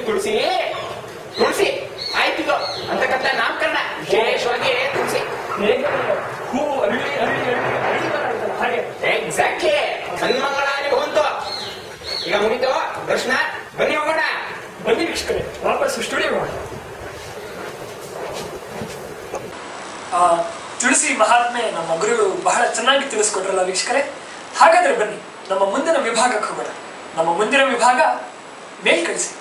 ತುಳಸಿ ತುಳಸಿ ಆಯ್ತಿದು ಅಂತಕ್ಕಂಥ ನಾಮಕರಣ ವಿಶೇಷವಾಗಿ ತುಳಸಿ ಹೇಗೆ ಹೂ ಅರಳಿ ಅರಳಿ ಅರಳಿ ಅರಳಿ ಬರ್ತಲ್ಲ ಹಾಗೆ ಎಕ್ಸಾಕ್ಟ್ಲಿ ಸನ್ಮಂಗಳಾಗಿ ಬಂತು ಈಗ ಮುಗಿತು ದರ್ಶನ ಬನ್ನಿ ಹೋಗೋಣ ಬನ್ನಿ ವೀಕ್ಷಕರೇ ವಾಪಸ್ ಸ್ಟುಡಿಯೋ ಮಾಡೋಣ ಆ, ತುಳಸಿ ಮಹಾತ್ಮೆ ನಮ್ಮ ಗುರುಗಳು ಬಹಳ ಚೆನ್ನಾಗಿ ತಿಳಿಸ್ಕೊಟ್ರಲ್ಲ ವೀಕ್ಷಕರೇ ಹಾಗಾದ್ರೆ ಬನ್ನಿ ನಮ್ಮ ಮುಂದಿನ ವಿಭಾಗಕ್ಕೆ ಹೋಗೋಣ ನಮ್ಮ ಮುಂದಿನ ವಿಭಾಗ ಮೇಲ್ಕಳಿಸಿ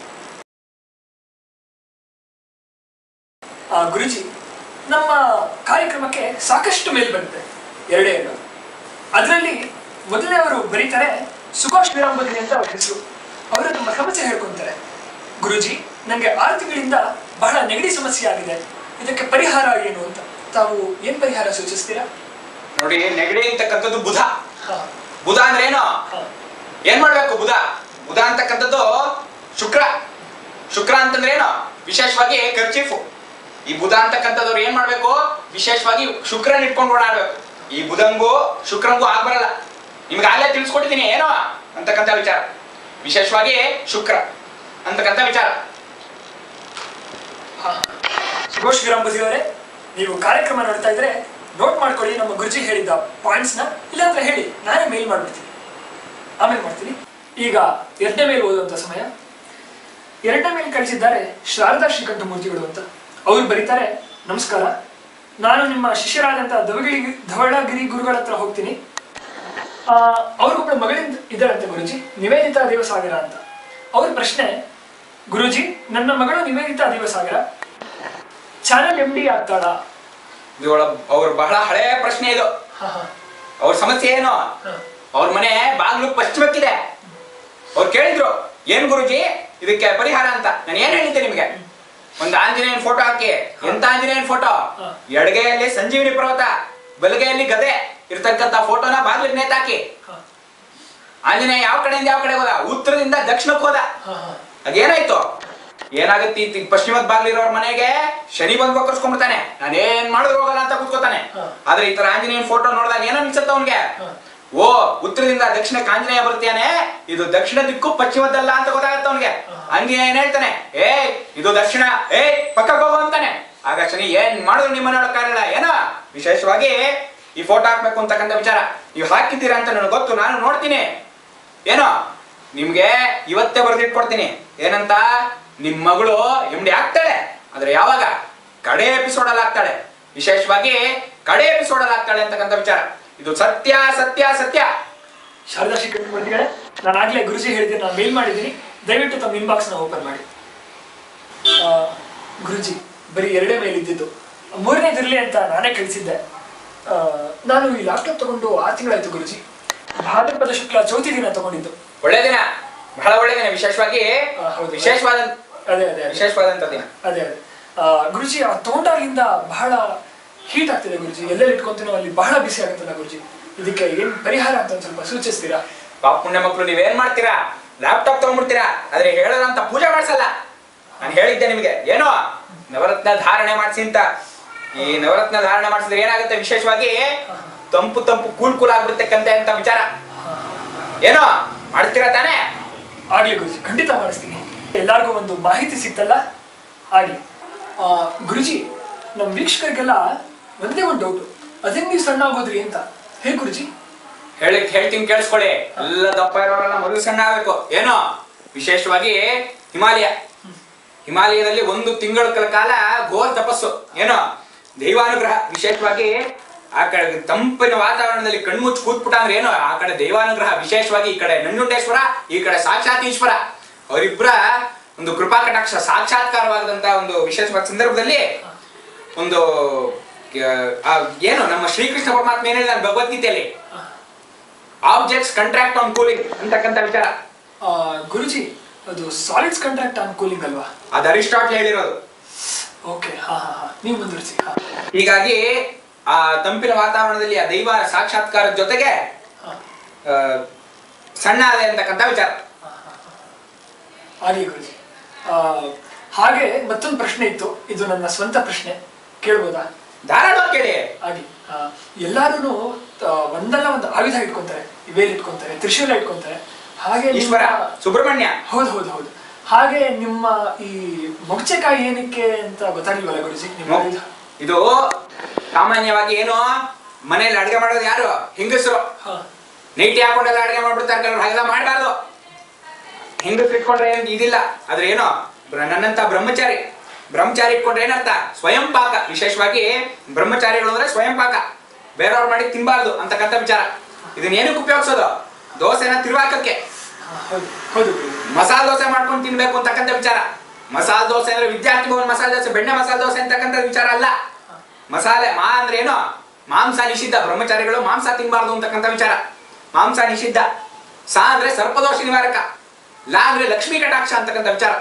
ಆ ಗುರುಜಿ ನಮ್ಮ ಕಾರ್ಯಕ್ರಮಕ್ಕೆ ಸಾಕಷ್ಟು ಮೇಲ್ ಬಂದಿದೆ ಎರಡೇ ಎರಡು ಅದರಲ್ಲಿ ಮೊದಲನೇ ಅವರು ಬರೀತಾರೆ ಸುಭಾಷ್ ವಿರಾಂಬದಿನಿ ಅಂತ ಅವ್ರ ಹೆಸರು ಅವರು ನಮ್ಮ ಸಮಸ್ಯೆ ಹೇಳ್ಕೊಂತಾರೆ ಗುರುಜಿ ನನಗೆ ಆರು ತಿಂಗಳಿಂದ ಬಹಳ ನೆಗಡಿ ಸಮಸ್ಯೆ ಆಗಿದೆ ಇದಕ್ಕೆ ಪರಿಹಾರ ಏನು ಅಂತ ತಾವು ಏನ್ ಪರಿಹಾರ ಸೂಚಿಸ್ತೀರಾ ನೋಡಿ ನೆಗಡಿ ಅಂತಕ್ಕಂಥದ್ದು ಬುಧ ಹಾ, ಬುಧ ಅಂದ್ರೆ ಏನು ಹಾ, ಏನ್ ಮಾಡ್ಬೇಕು ಬುಧ ಬುಧ ಅಂತಕ್ಕಂಥದ್ದು ಶುಕ್ರ ಶುಕ್ರ ಅಂತಂದ್ರೆ ಏನು ವಿಶೇಷವಾಗಿ ಖರ್ಚೀಫು ಈ ಬುಧ ಅಂತಕ್ಕಂಥದ್ದವ್ರು ಏನ್ ಮಾಡ್ಬೇಕು ವಿಶೇಷವಾಗಿ ಶುಕ್ರನ್ ಇಟ್ಕೊಂಡು ಓಡಾಡ್ಬೇಕು ಈ ಬುಧಂಗೂ ಶುಕ್ರಂಗೂ ಆಗ್ ಬರಲ್ಲ ನಿಮ್ಗೆ ಆಗ್ಲೇ ತಿಳಿಸ್ಕೊಟ್ಟಿದ್ದೀನಿ ಏನೋ ಅಂತಕ್ಕಂಥ ವಿಚಾರ ವಿಶೇಷವಾಗಿ ಶುಕ್ರ ಅಂತಕ್ಕಂಥ ವಿಚಾರ ಹಾ. ಸುಭಾಷ್ ವಿರಾಂಬದಿ ಅವರೇ ನೀವು ಕಾರ್ಯಕ್ರಮ ನೋಡ್ತಾ ಇದ್ರೆ ನೋಟ್ ಮಾಡ್ಕೊಳ್ಳಿ ನಮ್ಮ ಗುರುಜಿ ಹೇಳಿದ್ದ ಪಾಯಿಂಟ್ಸ್ ನ ಇಲ್ಲಾಂದ್ರೆ ಹೇಳಿ ನಾನೇ ಮೇಲ್ ಮಾಡ್ಬಿಡ್ತೀನಿ ಆಮೇಲೆ ಮಾಡ್ತೀನಿ ಈಗ ಎರಡನೇ ಮೇಲ್ ಓದುವಂತ ಸಮಯ ಎರಡನೇ ಮೇಲ್ ಕಳಿಸಿದ್ದಾರೆ ಶಾರದಾ ಶ್ರೀಕಂಠ ಮೂರ್ತಿಗಳು ಅಂತ ಅವ್ರು ಬರೀತಾರೆ ನಮಸ್ಕಾರ ನಾನು ನಿಮ್ಮ ಶಿಷ್ಯರಾದಂತ ಧವಗಿರಿ ಧವಳಗಿರಿ ಗುರುಗಳ ಹತ್ರ ಹೋಗ್ತೀನಿ ಆ, ಅವ್ರಿಗೊಬ್ಬಳು ಮಗಳಿಂದ ಇದ್ದಾರಂತೆ ಗುರುಜಿ ನಿವೇದಿತಾ ದೇವಸಾಗರ ಅಂತ ಅವ್ರ ಪ್ರಶ್ನೆ ಗುರುಜಿ ನನ್ನ ಮಗಳು Nivedita Devasagara channel M D ಆಗ್ತಾಳಾ ಇದು ಅವ್ರ ಬಹಳ ಹಳೆ ಪ್ರಶ್ನೆ ಇದು ಹಾ, ಹಾ, ಅವ್ರ ಸಮಸ್ಯೆ ಏನು ಹಾ. ಅವ್ರ ಮನೆ ಬಾಗ್ಲು ಪಶ್ಚಿಮಕ್ಕಿದೆ ಅವ್ರು ಕೇಳಿದ್ರು ಏನ್ ಗುರುಜಿ ಇದಕ್ಕೆ ಪರಿಹಾರ ಅಂತ ನಾನು ಏನ್ ಹೇಳಿದ್ದೆ ನಿಮ್ಗೆ ಒಂದು ಆಂಜನೇಯನ್ ಫೋಟೋ ಹಾಕಿ ಎಂತ ಆಂಜನೇಯನ್ ಫೋಟೋ ಹಾ. ಎಡಗೈಯಲ್ಲಿ ಸಂಜೀವಿನಿ ಪರ್ವತ ಬಲಗೈಯಲ್ಲಿ ಗದೆ ಇರ್ತಕ್ಕಂತ ಫೋಟೋನ ಬಾಗ್ಲಿಗೆ ನೇತಾಕಿ ಹಾ, ಆಂಜನೇಯ ಯಾವ ಕಡೆಯಿಂದ ಯಾವ ಕಡೆ ಹೋದ ಉತ್ತರದಿಂದ ದಕ್ಷಿಣಕ್ಕೆ ಹೋದ ಹಾ, ಹಾ. ಅದೇನಾಯ್ತು ಏನಾಗುತ್ತೆ ಈ ಪಶ್ಚಿಮದ ಬಾಗ್ಲಿರೋರ್ ಮನೆಗೆ ಶನಿ ಬಂದ್ ಬಕ್ಕರ್ಸ್ಕೊಂಡ್ಬಿಡ್ತಾನೆ ನಾನೇನ್ ಮಾಡಿದ್ರು ಹೋಗಲ್ಲ ಅಂತ ಕೂತ್ಕೋತಾನೆ ಹಾ. ಆದ್ರೆ ಈ ತರ ಆಂಜನೇಯನ್ ಫೋಟೋ ನೋಡಿದಾಗ ಏನೋ ಅನ್ಸುತ್ತೆ ಅವನ್ಗೆ ಹಾ. ಓ ಉತ್ತರದಿಂದ ದಕ್ಷಿಣಕ್ಕೆ ಆಂಜನೇಯ ಬರ್ತಾನೆ ಇದು ದಕ್ಷಿಣ ದಿಕ್ಕು ಪಶ್ಚಿಮದಲ್ಲ ಅಂತ ಗೊತ್ತಾಗತ್ತೆ ಅವನಿಗೆ ಹಾ. ಆಂಜನೇಯ ಏನ್ ಹೇಳ್ತಾನೆ ಏ ಇದು ದಕ್ಷಿಣ ಏ ಪಕ್ಕಕ್ಕೆ ಹೋಗು ಅಂತಾನೆ ಆಗ ಶನಿ ಏನ್ ಮಾಡಿದ್ರು ನಿಮ್ಮ ಮನೆಯೊಳಕ್ಕಾಗಲ್ಲ ಏನೋ ವಿಶೇಷವಾಗಿ ಈ ಫೋಟೋ ಹಾಕ್ಬೇಕು ಅಂತಕ್ಕಂಥ ವಿಚಾರ ನೀವು ಹಾಕಿದ್ದೀರಾ ಅಂತ ನನಗೆ ಗೊತ್ತು ನಾನು ನೋಡ್ತೀನಿ ಏನೋ ನಿಮ್ಗೆ ಇವತ್ತೇ ಬರೆದಿಟ್ಕೊಡ್ತೀನಿ ಏನಂತ ನಿಮ್ ಮಗಳು ಎಮ್ ಡಿ ಆಗ್ತಾಳೆ ಆದ್ರೆ ಯಾವಾಗ ಕಡೆ ಎಪಿಸೋಡ್ ಅಲ್ಲಿ ಆಗ್ತಾಳೆ ವಿಶೇಷವಾಗಿ ಕಡೆ ಎಪಿಸೋಡ್ ಅಲ್ಲಿ ಆಗ್ತಾಳೆ ಅಂತಕ್ಕಂಥ ವಿಚಾರ ಇದು ಸತ್ಯ ಸತ್ಯ ಸತ್ಯ ಶಾರದಾ ಶ್ರೀಕಂಠ ಮೂರ್ತಿಗಳೇ ನಾನು ಆಗ್ಲೇ ಗುರುಜಿ ಹೇಳಿದ್ದೀನಿ ನಾನು ಮೇಲ್ ಮಾಡಿದ್ದೀನಿ ದಯವಿಟ್ಟು ತಮ್ಮ ಇನ್ಬಾಕ್ಸ್ ನ ಓಪನ್ ಮಾಡಿ ಆ, ಗುರುಜಿ ಬರೀ ಎರಡೇ ಮೇಲ್ ಇದ್ದಿದ್ದು ಮೂರನೇದಿರ್ಲಿ ಅಂತ ನಾನೇ ಕಳಿಸಿದ್ದೆ ಆ, ನಾನು ಈ ಲ್ಯಾಪ್ಟಾಪ್ ತಗೊಂಡು ಆರು ತಿಂಗಳಾಯ್ತು ಗುರುಜಿ ಭಾದ್ರಪದ ಶುಕ್ಲ ಚೌತಿ ದಿನ ತಗೊಂಡಿದ್ದು ಒಳ್ಳೆ ದಿನ ಬಹಳ ಒಳ್ಳೆ ದಿನ ವಿಶೇಷವಾಗಿ ಆ, ಹೌದು. ವಿಶೇಷವಾದ ಅದೇ ಅದೇ ಅದೇ ವಿಶೇಷವಾದಂತ ದಿನ ಅದೇ ಅದೇ ಆ, ಗುರುಜಿ ಆ ತಗೊಂಡಾಗಿಂದ ಬಹಳ ಹೀಟ್ ಆಗ್ತಿದೆ ಗುರುಜಿ ಎಲ್ಲೆಲ್ಲಿ ಇಟ್ಕೊಂತೀನೋ ಅಲ್ಲಿ ಬಹಳ ಬಿಸಿ ಆಗುತ್ತಲ್ಲ ಗುರುಜಿ ಇದಕ್ಕೆ ಏನ್ ಪರಿಹಾರ ಅಂತ ಒಂದ್ ಸ್ವಲ್ಪ ಸೂಚಿಸ್ತೀರಾ ಪಾಪ ಪುಣ್ಯ ಮಕ್ಕಳು ನೀವೇನ್ ಮಾಡ್ತೀರಾ ಲ್ಯಾಪ್ಟಾಪ್ ತಗೊಂಡ್ಬಿಡ್ತೀರಾ ಆದ್ರೆ ಹೇಳೋದಂತ ಪೂಜೆ ಮಾಡ್ಸಲ್ಲ ನಾನು ಹೇಳಿದ್ದೆ ನಿಮಗೆ ಏನೋ ನವರತ್ನ ಧಾರಣೆ ಮಾಡಿಸಿ ಅಂತ ಈ ನವರತ್ನ ಧಾರಣೆ ಮಾಡಿಸಿದ್ರೆ ಏನಾಗುತ್ತೆ ವಿಶೇಷವಾಗಿ ತಂಪು ತಂಪು ಕೂಲ್ ಕೂಲ್ ಆಗ್ಬಿಡ್ತಕ್ಕಂತೆ ಅಂತ ವಿಚಾರ ಏನೋ ಮಾಡ್ತೀರಾ ತಾನೇ ಆಗ್ಲಿ ಗುರುಜಿ ಖಂಡಿತ ಮಾಡಿಸ್ತೀನಿ ಎಲ್ಲಾರ್ಗೂ ಒಂದು ಮಾಹಿತಿ ಸಿಕ್ತಲ್ಲ ಆಗ್ಲಿ ಆ, ಗುರುಜಿ ನಮ್ಮ ವೀಕ್ಷಕರಿಗೆಲ್ಲ ಒಂದೇ ಒಂದು ಡೌಟ್ ಅದೇ ನೀವು ಸಣ್ಣ ಆಗೋದ್ರಿ ಅಂತ ಹೇ ಗುರುಜಿ ಹೇಳಿ ಹೇಳ್ತೀನಿ ಕೇಳಿಸ್ಕೊಳ್ಳಿ ಎಲ್ಲ ದಪ್ಪ ಇರೋರೆಲ್ಲ ಮೊದಲು ಸಣ್ಣ ಆಗ್ಬೇಕು ಏನೋ ವಿಶೇಷವಾಗಿ ಹಿಮಾಲಯ ಹಿಮಾಲಯದಲ್ಲಿ ಒಂದು ತಿಂಗಳ ಕಾಲ ಘೋರ ತಪಸ್ಸು ಏನೋ ದೈವಾನುಗ್ರಹ ವಿಶೇಷವಾಗಿ ಆ ಕಡೆ ತಂಪಿನ ವಾತಾವರಣದಲ್ಲಿ ಕಣ್ಮುಚ್ಚಿ ಕೂತ್ಬಿಟ್ಟ ಅಂದ್ರೆ ಏನೋ ಆ ಕಡೆ ದೈವಾನುಗ್ರಹ ವಿಶೇಷವಾಗಿ ಈ ಕಡೆ ನಂಜುಂಡೇಶ್ವರ ಈ ಕಡೆ ಸಾಕ್ಷಾತ್ ಈಶ್ವರ ಅವರಿಬ್ಬರ ಒಂದು ಕೃಪಾ ಕಟಾಕ್ಷ ಸಾಕ್ಷಾತ್ಕಾರವಾದಂತ ಒಂದು ವಿಶೇಷವಾದ ಸಂದರ್ಭದಲ್ಲಿ ಒಂದು ಆ, ಏನು ನಮ್ಮ ಶ್ರೀಕೃಷ್ಣ ಪರಮಾತ್ಮ ಏನ್ ಹೇಳಿದಾನೆ ಭಗವದ್ಗೀತೆಯಲ್ಲಿ ಆಬ್ಜೆಕ್ಟ್ಸ್ ಕಾಂಟ್ರಾಕ್ಟ್ ಆನ್ ಕೂಲಿಂಗ್ ಅಂತಕ್ಕಂಥ ವಿಚಾರ ಆ, ಗುರುಜಿ ಅದು ಸಾಲಿಡ್ಸ್ ಕಾಂಟ್ರಾಕ್ಟ್ ಆನ್ ಕೂಲಿಂಗ್ ಅಲ್ವಾ ಅದು ಅರಿಸ್ಟಾಟ್ಲ್ ಹೇಳಿರೋದು ಓಕೆ ಹಾ ಹಾ ಹಾ ನೀವು ಮುಂದುವರಿಸಿ ಹಾ ಹೀಗಾಗಿ ಆ ತಂಪಿನ ವಾತಾವರಣದಲ್ಲಿ ಆ ದೈವ ಸಾಕ್ಷಾತ್ಕಾರದ ಜೊತೆಗೆ ಹಾ ಆ, ಸಣ್ಣ ಆದೆ ಅಂತಕ್ಕಂಥ ವಿಚಾರ ಆಗಲಿ ಗುರುಜಿ ಆ, ಹಾಗೆ ಮತ್ತೊಂದು ಪ್ರಶ್ನೆ ಇತ್ತು ಇದು ನನ್ನ ಸ್ವಂತ ಪ್ರಶ್ನೆ ಕೇಳ್ಬೋದಾ ಧಾರಾಳವಾಗಿ ಕೇಳಿ ಆಗಲಿ ಎಲ್ಲಾರು ಒಂದಲ್ಲ ಒಂದು ಆಯುಧ ಇಟ್ಕೊಂತಾರೆ ವೇಲ್ ಇಟ್ಕೊಂತಾರೆ ತ್ರಿಶೂಲ ಇಟ್ಕೊಂತಾರೆ ಹಾಗೆ ನಿಮ್ಮ- ಈಶ್ವರ ಸುಬ್ರಹ್ಮಣ್ಯ ಹೌದು ಹೌದು ಹೌದು ಹಾಗೆ ನಿಮ್ಮ ಈ ಮೊಗಚೆಕಾಯಿ ಏನಕ್ಕೆ ಅಂತ ಗೊತ್ತಾಗ್ಲಿಲ್ವಲ್ಲ ಗುರುಜಿ ನಿಮ್ಮ ನೋ. ಇದು ಸಾಮಾನ್ಯವಾಗಿ ಏನು ಮನೇಲಿ ಅಡುಗೆ ಮಾಡೋದು ಯಾರು ಹೆಂಗಸರು ಹಾ ನೈಟಿ ಹಾಕೊಂಡೆಲ್ಲ ಅಡುಗೆ ಮಾಡ್ಬಿಡ್ತಾರೆ ಕೆಲವ್ರು ಹಾಗೆಲ್ಲ ಮಾಡಬಾರ್ದು ಹೆಂಗಸರು ಇಟ್ಕೊಂಡ್ರೆ ಏನ್ ಇದಿಲ್ಲ ಆದ್ರೆ ಏನೋ ಬ್ರ- ನನ್ನಂತ ಬ್ರಹ್ಮಚಾರಿ ಬ್ರಹ್ಮಚಾರಿ ಇಟ್ಕೊಂಡ್ರೆ ಏನರ್ಥ ಸ್ವಯಂ ಪಾಕ ವಿಶೇಷವಾಗಿ ಬ್ರಹ್ಮಚಾರಿಗಳು ಅಂದ್ರೆ ಸ್ವಯಂ ಪಾಕ ಬೇರೆಯವ್ರು ಮಾಡಿ ತಿನ್ಬಾರ್ದು ಅಂತಕ್ಕಂಥ ವಿಚಾರ ಇದನ್ನ ಏನಕ್ಕೆ ಉಪಯೋಗಿಸೋದು ದೋಸೆನ ತಿರುವಾಕಕ್ಕೆ ಹಾ, ಹೌದು ಹೌದು ಗುರುಜಿ ಮಸಾಲೆ ದೋಸೆ ಮಾಡ್ಕೊಂಡು ತಿನ್ಬೇಕು ಅಂತಕ್ಕಂಥ ವಿಚಾರ ಮಸಾಲೆ ದೋಸೆ ಅಂದ್ರೆ ವಿದ್ಯಾರ್ಥಿ ಭವನ್ ಮಸಾಲೆ ದೋಸೆ ಬೆಣ್ಣೆ ಮಸಾಲೆ ದೋಸೆ ಅಂತಕ್ಕಂಥ ವಿಚಾರ ಅಲ್ಲ ಮಸಾಲೆ ಮಾ ಅಂದ್ರೆ ಏನು ಮಾಂಸ ನಿಷಿದ್ಧ ಬ್ರಹ್ಮಚಾರಿಗಳು ಮಾಂಸ ತಿನ್ಬಾರ್ದು ಅಂತಕ್ಕಂಥ ವಿಚಾರ ಮಾಂಸ ನಿಷಿದ್ಧ ಸಾ ಅಂದ್ರೆ ಸರ್ಪದೋಷ ನಿವಾರಕ ಲಾ ಅಂದ್ರೆ ಲಕ್ಷ್ಮೀ ಕಟಾಕ್ಷ ಅಂತಕ್ಕಂಥ ವಿಚಾರ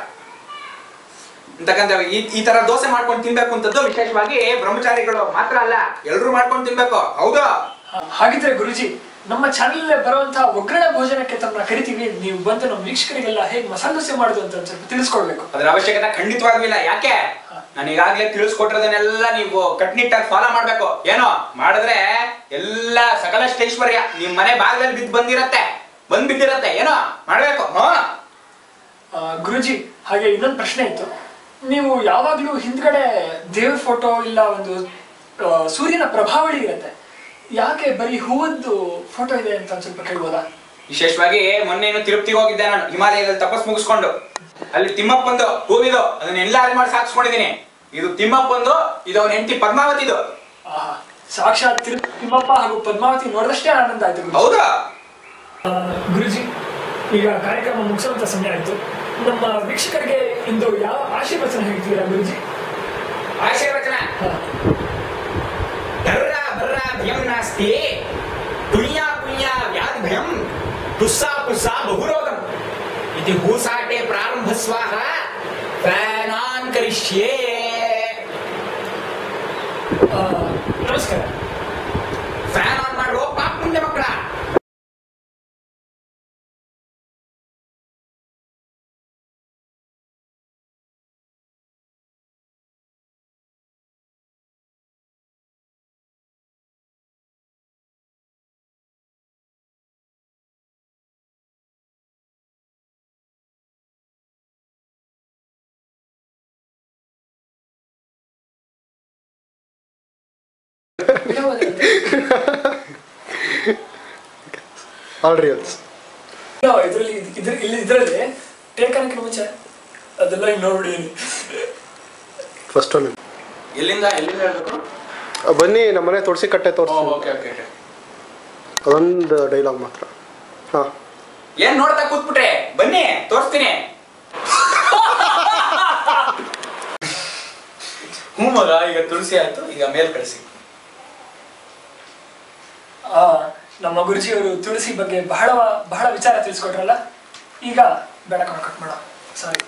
ಅಂತಕ್ಕಂಥ ಈ ಈ ತರ ದೋಸೆ ಮಾಡ್ಕೊಂಡು ತಿನ್ಬೇಕು ಅಂತದ್ದು ವಿಶೇಷವಾಗಿ ಬ್ರಹ್ಮಚಾರಿಗಳು ಮಾತ್ರ ಅಲ್ಲ ಎಲ್ಲರೂ ಮಾಡ್ಕೊಂಡು ತಿನ್ಬೇಕು ಹೌದು ಹಾ, ಹಾಗಿದ್ರೆ ಗುರುಜಿ ನಮ್ಮ ಚಾನೆಲ್ ಬರುವಂತಹ ಒಗ್ಗರಣ ಭೋಜನಕ್ಕೆ ತಮ್ಮನ್ನ ಕರಿತೀವಿ ನೀವು ಬಂದು ನಮ್ಮ ವೀಕ್ಷಕರಿಗೆಲ್ಲ ಹೇಗೆ ಮಸಾಲೆ ದೋಸೆ ಮಾಡುದು ಅಂತ ಒಂದ್ ಸ್ವಲ್ಪ ತಿಳಿಸ್ಕೊಡ್ಬೇಕು ಅದ್ರ ಅವಶ್ಯಕತೆ ಖಂಡಿತವಾಗ್ಲೂ ಇಲ್ಲ ಯಾಕೆ ನಾನು ಈಗಾಗ್ಲೇ ತಿಳಿಸ್ಕೊಟ್ಟಿರೋದನ್ನೆಲ್ಲ ನೀವು ಕಟ್ನಿಟ್ಟಾಗಿ ಫಾಲೋ ಮಾಡ್ಬೇಕು ಏನೋ ಮಾಡಿದ್ರೆ ಎಲ್ಲ ಸಕಲಷ್ಟು ಐಶ್ವರ್ಯ ನಿಮ್ ಮನೆ ಭಾಗದಲ್ಲಿ ಬಿದ್ದು ಬಂದಿರತ್ತೆ ಬಂದ್ ಬಿದ್ದಿರತ್ತೆ ಏನೋ ಮಾಡ್ಬೇಕು ಹ್ಞೂ ಆ, ಗುರುಜಿ ಹಾಗೆ ಇನ್ನೊಂದು ಪ್ರಶ್ನೆ ಇತ್ತು ನೀವು ಯಾವಾಗ್ಲೂ ಹಿಂದ್ಗಡೆ ದೇವ್ರ ಫೋಟೋ ಇಲ್ಲ ಒಂದು ಆ, ಸೂರ್ಯನ ಪ್ರಭಾವಳಿ ಇರುತ್ತೆ ಯಾಕೆ ಬರೀ ಹೂವದ್ದು ಫೋಟೋ ಇದೆ ಅಂತ ಒಂದ್ ಸ್ವಲ್ಪ ಕೇಳ್ಬೋದಾ ವಿಶೇಷವಾಗಿ ಮೊನ್ನೆ ಏನು ತಿರುಪತಿಗೆ ಹೋಗಿದ್ದೆ ನಾನು ಹಿಮಾಲಯದಲ್ಲಿ ತಪಸ್ ಮುಗಿಸ್ಕೊಂಡು ಅಲ್ಲಿ ತಿಮ್ಮಪ್ಪಂದು ಹೂವಿದು ಅದನ್ನ ಎಲ್ಲಾರು ಮಾಡಿ ಸಾಕ್ಸ್ಕೊಂಡಿದೀನಿ ಇದು ತಿಮ್ಮಪ್ಪಂದು ಇದು ಅವನ ಹೆಂಡತಿ ಪದ್ಮಾವತಿದು ಆಹಾ ಸಾಕ್ಷಾತ್ ತಿರು ತಿಮ್ಮಪ್ಪ ಹಾಗೂ ಪದ್ಮಾವತಿ ನೋಡಿದಷ್ಟೇ ಆನಂದ ಆಯ್ತು ಗುರುಜಿ. ಹೌದಾ ಆ, ಗುರುಜಿ ಈಗ ಕಾರ್ಯಕ್ರಮ ಮುಗಿಸುವಂತ ಸಮಯ ಆಯ್ತು ನಮ್ಮ ವೀಕ್ಷಕರಿಗೆ ಇಂದು ಯಾವ ಆಶೀರ್ವಚನ ಹೇಳ್ತೀರಾ ಗುರುಜಿ ಆಶೀರ್ವಚನ ಹಾ. ಬರ್ರ ಬರ್ರ ಭಯಂ ನಾಸ್ತಿ ತುಲ್ಯ ಪುಲ್ಯ ವ್ಯಾಧಿ ಭಯಂ ತುಸ್ಸಾ ಪುಸ್ಸಾ ಬಹುರೋಗಂ ಇತಿ ಹೂಸಾಟೆ ಪ್ರಾರಂಭ ಸ್ವಾಹ ಫ್ಯಾನಾನ್ ಕರಿಷ್ಯೇ ಆ, ನಮಸ್ಕಾರ ಫ್ಯಾನ್ ಆನ್ ಮಾಡುವ ಪಾಪ ಮುಂದೆ ಮಕ್ಕಳ ಆಲ್ ರಿಯಲ್ಸ್ ಇದರಲ್ಲಿ ಇದ್ರ ಇಲ್ಲಿ ಇದರಲ್ಲಿ ಟೇಕ್ ಅನ್ನಕ್ಕೆ ಮುಂಚೆ ಅದೆಲ್ಲ ಹಿಂಗ್ ನೋಡ್ಬಿಡಿ ಫಸ್ಟ್ ಒನ್ ಎಲ್ಲಿಂದ ಎಲ್ಲಿಂದ ಹೇಳ್ಬೇಕು ಬನ್ನಿ ನಮ್ಮನೆ ತುಳಸಿ ಕಟ್ಟೆ ತೋರಿಸಿ ಓಕೆ ಓಕೆ ಅದೊಂದು ಡೈಲಾಗ್ ಮಾತ್ರ ಹಾಂ ಏನ್ ನೋಡ್ತಾ ಕೂತ್ಬಿಟ್ರೆ ಬನ್ನಿ ತೋರಿಸ್ತೀನಿ ಹ್ಞೂ ಮಗ ಈಗ ತುಳಸಿ ಆಯ್ತು ಈಗ ಮೇಲ್ ಕಳಿಸಿ ಆ, ನಮ್ಮ ಗುರುಜಿಯವರು ತುಳಸಿ ಬಗ್ಗೆ ಬಹಳ ಬಹಳ ವಿಚಾರ ತಿಳಿಸ್ಕೊಟ್ರಲ್ಲ ಈಗ ಬೇಡ ಕಟ್ ಮಾಡ ಸಾರಿ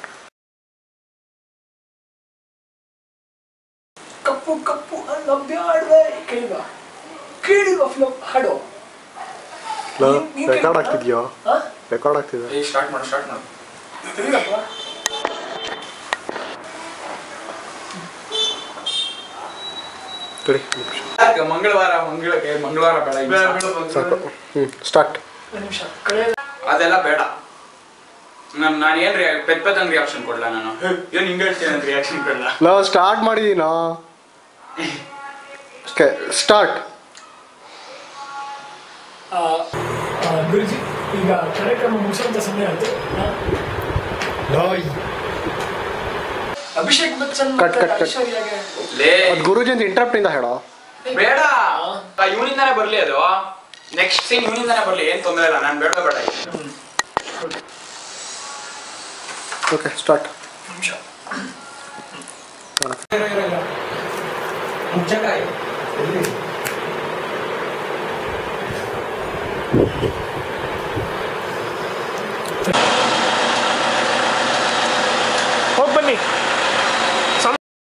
ಕಪ್ಪು ಕಪ್ಪು ಅನ್ನ ಬ್ಯಾಡ್ವೆ ಕೇಳಿಲ್ವಾ ಕೇಳಿಲ್ವಾ ಫಿಲಮ್ ಹಾಡು ನೀನ್- ನೀನ್ ರೆಕಾರ್ಡ್ ಕೇಳಿದ್ಯಾ? ಆಗ್ತಿದ್ಯೋ ಆ? ರೆಕಾರ್ಡ್ ಆಗ್ತಿದೆ ಸ್ಟಾರ್ಟ್ ಮಾಡು ಸ್ಟಾರ್ಟ್ ಮಾಡು ತಿಳಿಯಪ್ಪ ಕಡಿ ನಿಮಿಷ ಯಾಕೆ ಮಂಗಳವಾರ ಮಂಗಳ ಏ, ಮಂಗಳವಾರ ಬೇಡ ಈ ನಿಮಿಷ. ಸಾಕು ಹ್ಞೂ ಸ್ಟಾರ್ಟ್ ಒಂದು ನಿಮಿಷ ಕಳೆ ಅದೆಲ್ಲ ಬೇಡ ನಾನು ನಾನು ಏನ್ ರಿಯಾ ಪೆದ್ ಪೆದಂಗ್ ರಿಯಾಕ್ಷನ್ ಕೊಡ್ಲಾ ನಾನು ಏನ್ ಹಿಂಗೆ ಹೇಳ್ತೀನಿ ಅಂತ ರಿಯಾಕ್ಷನ್ ಕೊಡ್ಲಾ ನಾ ಸ್ಟಾರ್ಟ್ ಮಾಡಿದ್ದೀನಾ ಓಕೆ ಸ್ಟಾರ್ಟ್ ಆ, ಆ, ಗುರುಜಿ ಈಗ ಕಾರ್ಯಕ್ರಮ ಮುಗಿಸುವಂತ ಸಮಯ ಆಯ್ತು ಆ, ಅಭಿಷೇಕ್ ಬಚ್ಚನ್ ಕಟ್, ಮತ್ತೆ ಕಟ್, ಕಟ್. ಐಶ್ವರ್ಯಾಗೆ ಲೇ ಅದು ಗುರುಜಿ ಅಂತ ಇಂಟ್ರಪ್ಟಿಂದ ಹೇಳೋ ಬೇಡ ಇವನಿಂದಾನೇ ಬರ್ಲಿ ಅದು ನೆಕ್ಸ್ಟ್ ಸೀನ್ ಇವನಿಂದಾನೇ ಬರ್ಲಿ ಏನ್ ತೊಂದರೆ ಇಲ್ಲ ನಾನು ಬೇಡ ಬೇಡ ಓಕೆ ಸ್ಟಾರ್ಟ್ ನಿಮಿಷ ಮುಚ್ಚಕಾಯಿ